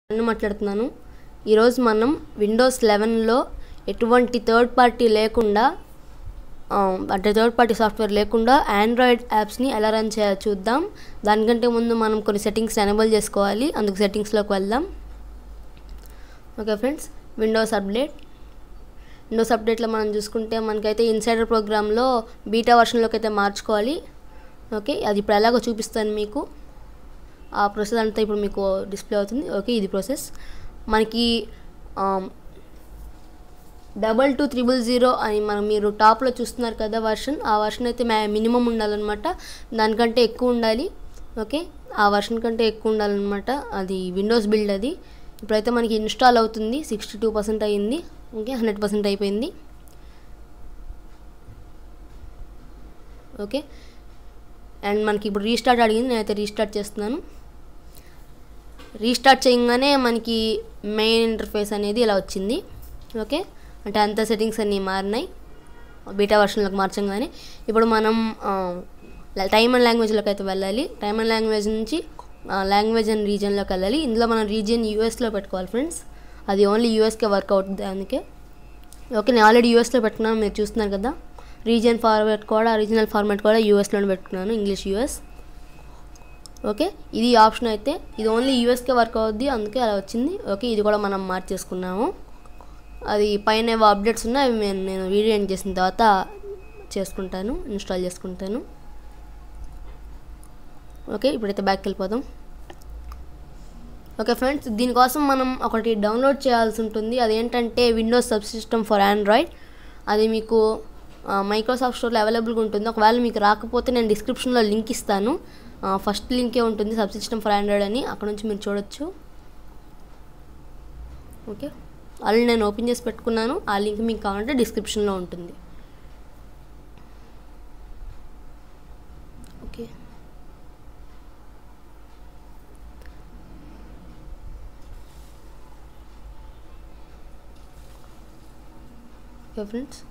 నేను మాట్లాడుతున్నాను ఈరోజు మనం విండోస్ లెవెన్లో ఎటువంటి థర్డ్ పార్టీ లేకుండా ఆ, అంటే థర్డ్ పార్టీ సాఫ్ట్వేర్ లేకుండా ఆండ్రాయిడ్ యాప్స్ని ఎలా రన్ చేయాలో చూద్దాం దానికంటే ముందు మనం కొన్ని సెట్టింగ్స్ ఎనేబుల్ చేసుకోవాలి అందుకు సెట్టింగ్స్లోకి వెళ్దాం okay friends Windows update Windows అప్డేట్లో మనం చూసుకుంటే మనకైతే ఇన్సైడర్ ప్రోగ్రామ్లో బీటా వర్షన్లోకి అయితే మార్చుకోవాలి ఓకే అది ఇప్పుడు ఎలాగో చూపిస్తాను మీకు ఆ ప్రాసెస్ అంతా ఇప్పుడు మీకు డిస్ప్లే అవుతుంది ఓకే ఇది ప్రాసెస్ మనకి డబల్ టూ త్రిబుల్ జీరో అని మనం మీరు టాప్లో చూస్తున్నారు కదా వర్షన్ ఆ వర్షన్ అయితే మ్యా మినిమం ఉండాలన్నమాట దానికంటే ఎక్కువ ఉండాలి ఓకే ఆ వర్షన్ కంటే ఎక్కువ ఉండాలన్నమాట అది విండోస్ బిల్డ్ అది ఇప్పుడైతే మనకి ఇన్స్టాల్ అవుతుంది సిక్స్టీ టూ పర్సెంట్ అయ్యింది ఓకే హండ్రెడ్ పర్సెంట్ అయిపోయింది ఓకే అండ్ మనకి ఇప్పుడు రీస్టార్ట్ అడిగింది నేనైతే రీస్టార్ట్ చేస్తున్నాను రీస్టార్ట్ చేయగానే మనకి మెయిన్ ఇంటర్ఫేస్ అనేది ఇలా వచ్చింది ఓకే అంటే అంత సెట్టింగ్స్ అన్నీ మారినాయి బీటా వర్షన్లోకి మార్చంగానే ఇప్పుడు మనం టైమ్ అండ్ లాంగ్వేజ్లోకి అయితే వెళ్ళాలి టైమ్ అండ్ లాంగ్వేజ్ నుంచి లాంగ్వేజ్ అండ్ రీజియన్లోకి వెళ్ళాలి ఇందులో మనం రీజియన్ యూఎస్లో పెట్టుకోవాలి ఫ్రెండ్స్ అది ఓన్లీ యూఎస్కే వర్క్ అవుతుంది అందుకే ఓకే నేను ఆల్రెడీ యూఎస్లో పెట్టుకున్నాను మీరు చూస్తున్నారు కదా రీజియన్ ఫార్మాట్ కూడా రీజనల్ ఫార్మాట్ కూడా యూఎస్లోనే పెట్టుకున్నాను ఇంగ్లీష్ యూఎస్ ఓకే ఇది ఆప్షన్ అయితే ఇది ఓన్లీ యూఎస్కే వర్క్ అవుద్ది అందుకే అలా వచ్చింది ఓకే ఇది కూడా మనం మార్చేసుకున్నాము అది పైన ఏవో అప్డేట్స్ ఉన్నాయి అవి నేను నేను వీడియో ఎండ్ చేసిన తర్వాత చేసుకుంటాను ఇన్స్టాల్ చేసుకుంటాను ఓకే ఇప్పుడైతే బ్యాక్ వెళ్ళిపోదాం ఓకే ఫ్రెండ్స్ దీనికోసం మనం ఒకటి డౌన్లోడ్ చేయాల్సి ఉంటుంది అదేంటంటే Windows subsystem for Android అది మీకు మైక్రోసాఫ్ట్ స్టోర్లో అవైలబుల్గా ఉంటుంది ఒకవేళ మీకు రాకపోతే నేను డిస్క్రిప్షన్లో లింక్ ఇస్తాను ఫస్ట్ లింకే ఉంటుంది సబ్ సిస్టమ్ ఫర్ ఆండ్రాయిడ్ అని అక్కడ నుంచి మీరు చూడొచ్చు ఓకే ఆల్రెడీ నేను ఓపెన్ చేసి పెట్టుకున్నాను ఆ లింక్ మీకు కావాలంటే డిస్క్రిప్షన్లో ఉంటుంది ఓకే ఓకే ఫ్రెండ్స్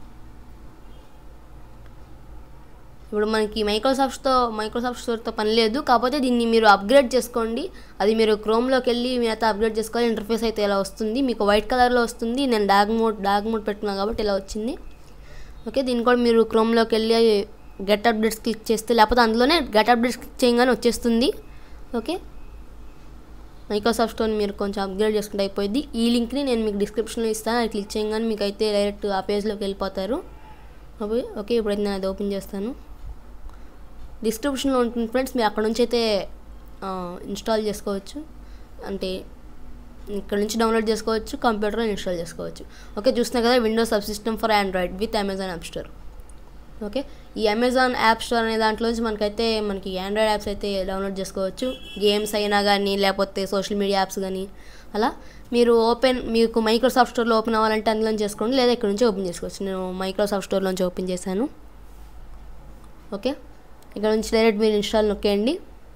ఇప్పుడు మనకి మైక్రోసాఫ్ట్తో మైక్రోసాఫ్ట్ స్టోర్తో పని లేదు కాకపోతే దీన్ని మీరు అప్గ్రేడ్ చేసుకోండి అది మీరు క్రోమ్లోకి వెళ్ళి మీరు అయితే అప్గ్రేడ్ చేసుకోవాలి ఇంటర్ఫేస్ అయితే ఇలా వస్తుంది మీకు వైట్ కలర్లో వస్తుంది నేను డార్క్ మోడ్ డార్క్ మోడ్ పెట్టుకున్నాను కాబట్టి ఇలా వచ్చింది ఓకే దీన్ని కూడా మీరు క్రోమ్లోకి వెళ్ళి గెట్ అప్డేట్స్ క్లిక్ చేస్తే లేకపోతే అందులోనే గెట్ అప్డేట్స్ క్లిక్ చేయగానే వచ్చేస్తుంది ఓకే మైక్రోసాఫ్ట్ స్టోర్ మీరు కొంచెం అప్గ్రేడ్ చేసుకుంటే అయిపోయింది ఈ లింక్ని నేను మీకు డిస్క్రిప్షన్లో ఇస్తాను అది క్లిక్ చేయగానే మీకు అయితే డైరెక్ట్ ఆ పేజ్లోకి వెళ్ళిపోతారు ఓకే ఓకే ఇప్పుడైతే నేను అది ఓపెన్ చేస్తాను డిస్క్రిప్షన్లో ఉంటుంది ఫ్రెండ్స్ మీరు అక్కడ నుంచి అయితే ఇన్స్టాల్ చేసుకోవచ్చు అంటే ఇక్కడ నుంచి డౌన్లోడ్ చేసుకోవచ్చు కంప్యూటర్లో ఇన్స్టాల్ చేసుకోవచ్చు ఓకే చూస్తున్నా కదా Windows subsystem for Android with Amazon app store okay ఈ అమెజాన్ యాప్ స్టోర్ అనే దాంట్లో నుంచి మనకైతే మనకి ఆండ్రాయిడ్ యాప్స్ అయితే డౌన్లోడ్ చేసుకోవచ్చు గేమ్స్ అయినా కానీ లేకపోతే సోషల్ మీడియా యాప్స్ కానీ అలా మీరు ఓపెన్ మీకు మైక్రోసాఫ్ట్ స్టోర్లో ఓపెన్ అవ్వాలంటే అందులో చేసుకోండి లేదా ఇక్కడ నుంచి ఓపెన్ చేసుకోవచ్చు నేను మైక్రోసాఫ్ట్ స్టోర్లోంచి ఓపెన్ చేశాను ఓకే ఇక్కడ నుంచి డైరెక్ట్ మీరు ఇన్స్టాల్ నొక్కేయండి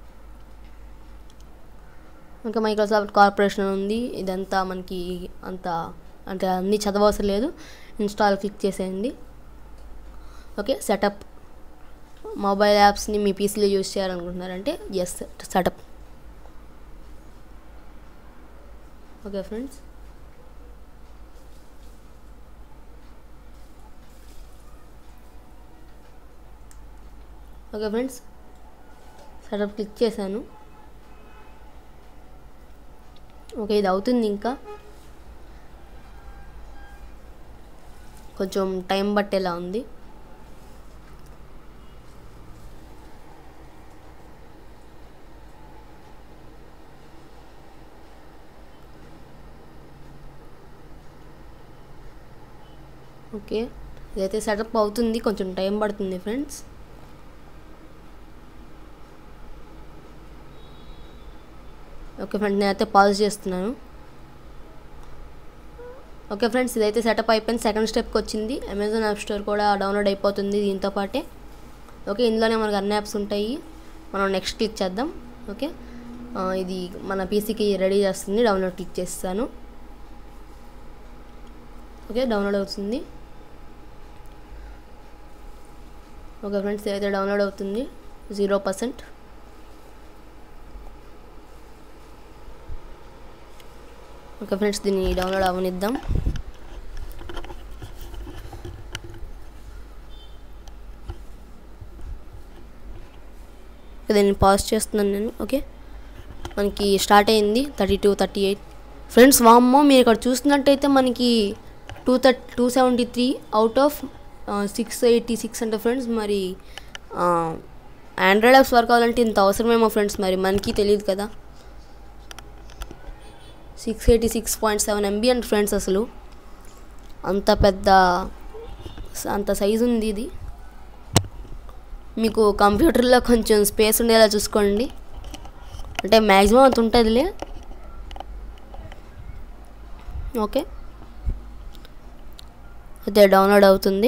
ఇంకా మైక్రోసాఫ్ట్ కార్పొరేషన్ ఉంది ఇదంతా మనకి అంత అంటే అన్నీ చదవవసరం లేదు ఇన్స్టాల్ క్లిక్ చేసేయండి ఓకే సెటప్ మొబైల్ యాప్స్ని మీ పీసీలో యూజ్ చేయాలనుకుంటున్నారంటే yes setup okay friends okay friends setup click చేశాను ఓకే ఇది అవుతుంది ఇంకా కొంచెం టైం పట్టేలా ఉంది ఓకే ఇదైతే సెటప్ అవుతుంది కొంచెం టైం పడుతుంది ఫ్రెండ్స్ ఓకే ఫ్రెండ్స్ నేనైతే పాజ్ చేస్తున్నాను ఓకే ఫ్రెండ్స్ ఇదైతే సెటప్ అయిపోయింది సెకండ్ స్టెప్కి వచ్చింది అమెజాన్ యాప్ స్టోర్ కూడా డౌన్లోడ్ అయిపోతుంది దీంతో పాటే ఓకే ఇందులోనే మనకు అన్ని యాప్స్ ఉంటాయి మనం నెక్స్ట్ క్లిక్ చేద్దాం ఓకే ఇది మన పీసీకి రెడీ చేస్తుంది డౌన్లోడ్ క్లిక్ చేస్తాను ఓకే డౌన్లోడ్ అవుతుంది ఓకే ఫ్రెండ్స్ ఏదైతే డౌన్లోడ్ అవుతుంది జీరో పర్సెంట్ ఓకే ఫ్రెండ్స్ దీన్ని డౌన్లోడ్ అవనిద్దాం ఓకే, దీన్ని పాజ్ చేస్తున్నాను నేను ఓకే మనకి స్టార్ట్ అయింది thirty two thirty eight friends వామ్మో మీరు ఇక్కడ చూస్తున్నట్టయితే మనకి two thirty two seventy three out of six eighty six అంటే ఫ్రెండ్స్ మరి ఆండ్రాయిడ్ యాప్స్ వర్క్ అవ్వాలంటే ఇంత అవసరమేమో ఫ్రెండ్స్ మరి మనకి తెలియదు కదా six eighty six point seven MB and friends అసలు అంత పెద్ద అంత సైజు ఉంది ఇది మీకు కంప్యూటర్లో కొంచెం స్పేస్ ఉండేలా చూసుకోండి అంటే మ్యాక్సిమం అంత ఉంటుందిలే ఓకే అయితే డౌన్లోడ్ అవుతుంది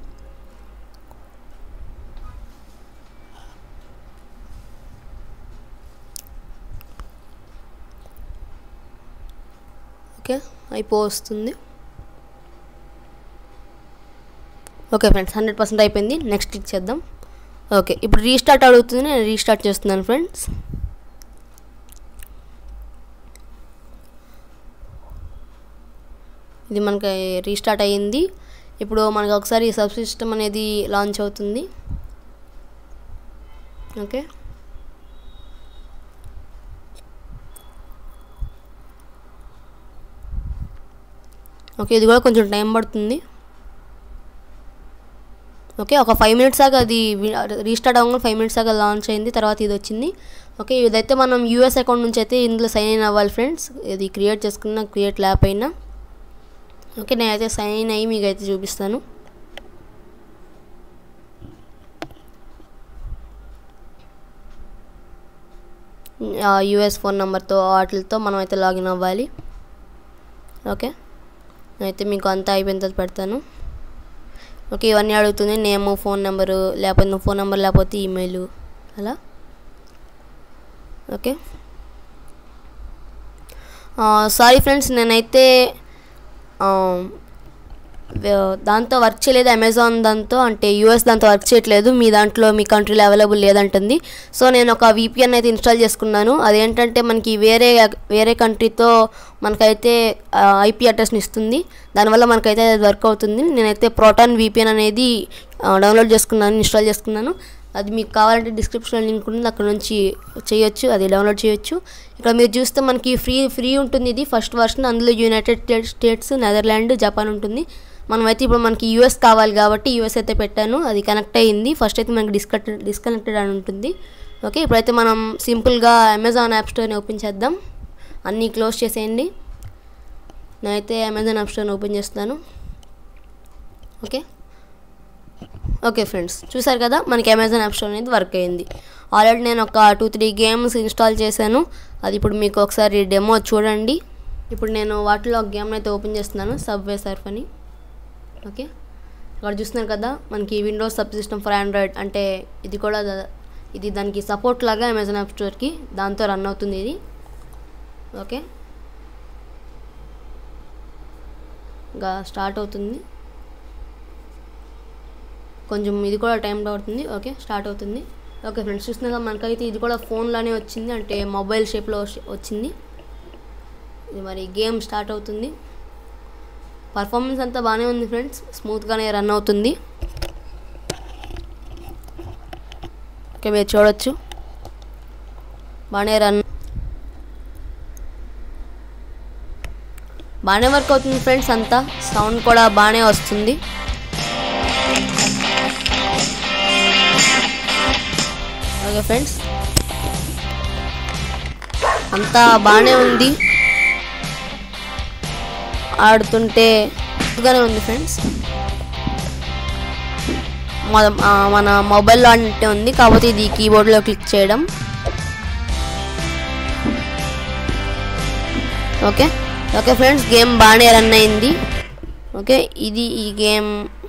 ఓకే అయిపో వస్తుంది ఓకే ఫ్రెండ్స్ హండ్రెడ్ పర్సెంట్ అయిపోయింది నెక్స్ట్ ఇచ్చేద్దాం ఓకే ఇప్పుడు రీస్టార్ట్ అడుగుతుంది నేను రీస్టార్ట్ చేస్తున్నాను ఫ్రెండ్స్ ఇది మనకి రీస్టార్ట్ అయ్యింది ఇప్పుడు మనకి ఒకసారి సబ్ సిస్టమ్ అనేది లాంచ్ అవుతుంది ఓకే ఓకే ఇది కూడా కొంచెం టైం పడుతుంది ఓకే ఒక ఫైవ్ మినిట్స్ దాకా అది రీస్టార్ట్ అవ్వగానే ఫైవ్ మినిట్స్ దాకా లాంచ్ అయింది తర్వాత ఇది వచ్చింది ఓకే ఇదైతే మనం యూఎస్ అకౌంట్ నుంచి అయితే ఇందులో సైన్ ఇన్ అవ్వాలి ఫ్రెండ్స్ ఇది క్రియేట్ చేసుకున్న క్రియేట్ ల్యాప్ అయినా ఓకే నేనైతే సైన్ ఇన్ అయ్యి మీకు అయితే చూపిస్తాను యూఎస్ ఫోన్ నెంబర్తో వాటితో మనం అయితే లాగిన్ అవ్వాలి ఓకే అయితే మీకు అంతా అయిపోయిన తర్వాత పెడతాను ఓకే ఇవన్నీ అడుగుతుంది నేము ఫోన్ నెంబరు లేకపోతే ఫోన్ నెంబర్ లేకపోతే ఈమెయిల్ అలా ఓకే సారీ ఫ్రెండ్స్ నేనైతే దాంతో వర్క్ చేయలేదు అమెజాన్ దాంతో అంటే యూఎస్ దాంతో వర్క్ చేయట్లేదు మీ దాంట్లో మీ కంట్రీలో అవైలబుల్ లేదంటుంది సో నేను ఒక విపిఎన్ అయితే ఇన్స్టాల్ చేసుకున్నాను అదేంటంటే మనకి వేరే వేరే కంట్రీతో మనకైతే ఐపీ అడ్రస్ని ఇస్తుంది దానివల్ల మనకైతే అది వర్క్ అవుతుంది నేనైతే ప్రోటాన్ విపిఎన్ అనేది డౌన్లోడ్ చేసుకున్నాను ఇన్స్టాల్ చేసుకున్నాను అది మీకు కావాలంటే డిస్క్రిప్షన్లో లింక్ ఉంటుంది అక్కడ నుంచి చేయొచ్చు అది డౌన్లోడ్ చేయొచ్చు ఇక్కడ మీరు చూస్తే మనకి ఫ్రీ ఫ్రీ ఉంటుంది ఇది ఫస్ట్ వర్షన్ అందులో యునైటెడ్ స్టేట్స్ నెదర్లాండ్ జపాన్ ఉంటుంది మనమైతే ఇప్పుడు మనకి యూఎస్ కావాలి కాబట్టి యూఎస్ అయితే పెట్టాను అది కనెక్ట్ అయ్యింది ఫస్ట్ అయితే మనకి డిస్కనెక్ట్ డిస్కనెక్టెడ్ అని ఉంటుంది ఓకే ఇప్పుడైతే మనం సింపుల్గా అమెజాన్ యాప్ స్టోర్ని ఓపెన్ చేద్దాం అన్నీ క్లోజ్ చేసేయండి నేనైతే అమెజాన్ యాప్ స్టోర్ని ఓపెన్ చేస్తాను ఓకే ఓకే ఫ్రెండ్స్ చూసారు కదా మనకి అమెజాన్ యాప్ స్టోర్ అనేది వర్క్ అయింది ఆల్రెడీ నేను ఒక టూ త్రీ గేమ్స్ ఇన్స్టాల్ చేశాను అది ఇప్పుడు మీకు ఒకసారి డెమో చూడండి ఇప్పుడు నేను వాటిలో ఒక గేమ్ అయితే ఓపెన్ చేస్తున్నాను సబ్వే సర్ఫ్ అని ఓకే ఇక్కడ చూస్తున్నారు కదా మనకి Windows subsystem for Android అంటే ఇది కూడా ఇది దానికి సపోర్ట్ లాగా అమెజాన్ యాప్ స్టోర్కి దాంతో రన్ అవుతుంది ఇది ఓకే ఇంకా స్టార్ట్ అవుతుంది కొంచెం ఇది కూడా టైం పడుతుంది ఓకే స్టార్ట్ అవుతుంది ఓకే ఫ్రెండ్స్ చూస్తున్నాగా మనకైతే ఇది కూడా ఫోన్లోనే వచ్చింది అంటే మొబైల్ షేప్లో వచ్చింది ఇది మరి గేమ్ స్టార్ట్ అవుతుంది పర్ఫార్మెన్స్ అంతా బాగానే ఉంది ఫ్రెండ్స్ స్మూత్గానే రన్ అవుతుంది ఓకే మీరు చూడొచ్చు బాగానే రన్ బాగానే వర్క్ అవుతుంది ఫ్రెండ్స్ అంతా సౌండ్ కూడా బాగానే వస్తుంది ఓకే ఫ్రెండ్స్ అంతా బాగానే ఉంది ఆడుతుంటే బాగానే ఉంది ఫ్రెండ్స్ మన మన మొబైల్లో అంటే ఉంది కాకపోతే ఇది కీబోర్డ్లో క్లిక్ చేయడం ఓకే ఓకే ఫ్రెండ్స్ గేమ్ బాగానే రన్ అయింది ఓకే ఇది ఈ గేమ్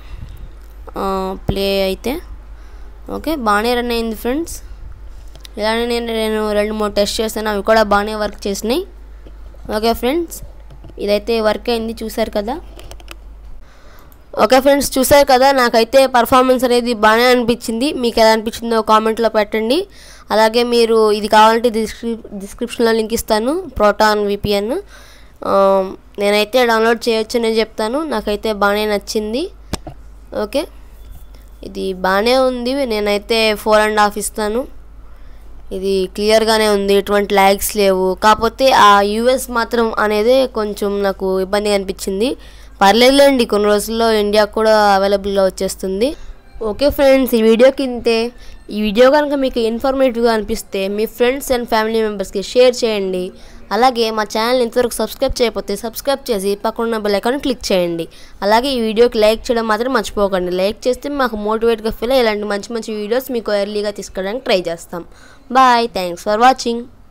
ప్లే అయితే ఓకే బాగానే రన్ అయింది ఫ్రెండ్స్ ఇలానే నేను నేను రెండు మూడు టెస్ట్ చేశాను అవి కూడా బాగానే వర్క్ చేసినాయి ఓకే ఫ్రెండ్స్ ఇదైతే వర్క్ అయింది చూసారు కదా ఓకే ఫ్రెండ్స్ చూసారు కదా నాకైతే పర్ఫార్మెన్స్ అనేది బాగానే అనిపించింది మీకు ఎలా అనిపించిందో కామెంట్లో పెట్టండి అలాగే మీరు ఇది కావాలంటే డిస్క్రి డిస్క్రిప్షన్లో లింక్ ఇస్తాను ప్రోటాన్ విపిఎన్ ఆ, నేనైతే డౌన్లోడ్ చేయొచ్చనే చెప్తాను నాకైతే బాగానే నచ్చింది ఓకే ఇది బాగానే ఉంది నేనైతే ఫోర్ అండ్ హాఫ్ ఇస్తాను ఇది క్లియర్గానే ఉంది ఎటువంటి ల్యాగ్స్ లేవు కాకపోతే ఆ యూఎస్ మాత్రం అనేది కొంచెం నాకు ఇబ్బందిగా అనిపించింది పర్లేదులేండి కొన్ని రోజుల్లో ఇండియా కూడా అవైలబుల్గా వచ్చేస్తుంది ఓకే ఫ్రెండ్స్ ఈ వీడియోకి ఇంతే ఈ వీడియో కనుక మీకు ఇన్ఫర్మేటివ్గా అనిపిస్తే మీ ఫ్రెండ్స్ అండ్ ఫ్యామిలీ మెంబర్స్కి షేర్ చేయండి అలాగే మా ఛానల్ ఇంతవరకు సబ్స్క్రైబ్ చేయకపోతే సబ్స్క్రైబ్ చేసి పక్కన బెల్ ఐకాన్ క్లిక్ చేయండి అలాగే ఈ వీడియోకి లైక్ చేయడం మాత్రం మర్చిపోకండి లైక్ చేస్తే మాకు మోటివేట్గా ఫీల్ ఇలాంటి మంచి మంచి వీడియోస్ మీకు ఎర్లీగా తీసుకోవడానికి ట్రై చేస్తాం బాయ్ థ్యాంక్స్ ఫర్ వాచింగ్